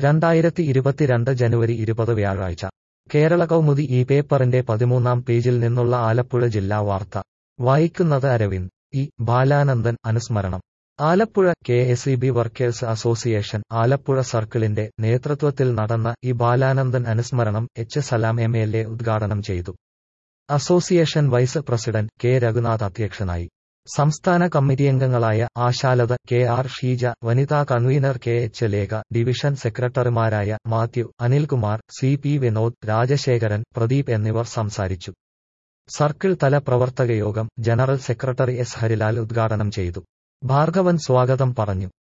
രണ്ടായിരത്തി ഇരുപത്തിരണ്ട് ജനുവരി ഇരുപത് വ്യാഴാഴ്ച കേരള കൗമുദി ഈ പേപ്പറിന്റെ പതിമൂന്നാം പേജിൽ നിന്നുള്ള ആലപ്പുഴ ജില്ലാ വാർത്ത വായിക്കുന്നത് അരവിന്ദ് ഇ ബാലാനന്ദൻ അനുസ്മരണം Alappuzha K S E B workers association Alappuzha സർക്കിളിന്റെ നേതൃത്വത്തിൽ നടന്ന ഇ ബാലാനന്ദൻ അനുസ്മരണം H Salam M L A ഉദ്ഘാടനം ചെയ്തു association vice president K Raghunath അധ്യക്ഷനായി സംസ്ഥാന കമ്മിറ്റിയംഗങ്ങളായ ആശാലത കെ ആർ ഷീജ വനിതാ convener K H Lekha division സെക്രട്ടറിമാരായ മാത്യു അനിൽകുമാർ സി പി വിനോദ് രാജശേഖരൻ പ്രദീപ് എന്നിവർ സംസാരിച്ചു സർക്കിൾ തല പ്രവർത്തക യോഗം ജനറൽ സെക്രട്ടറി എസ് ഹരിലാൽ ഉദ്ഘാടനം ചെയ്തു ഭാർഗവൻ സ്വാഗതം പറഞ്ഞു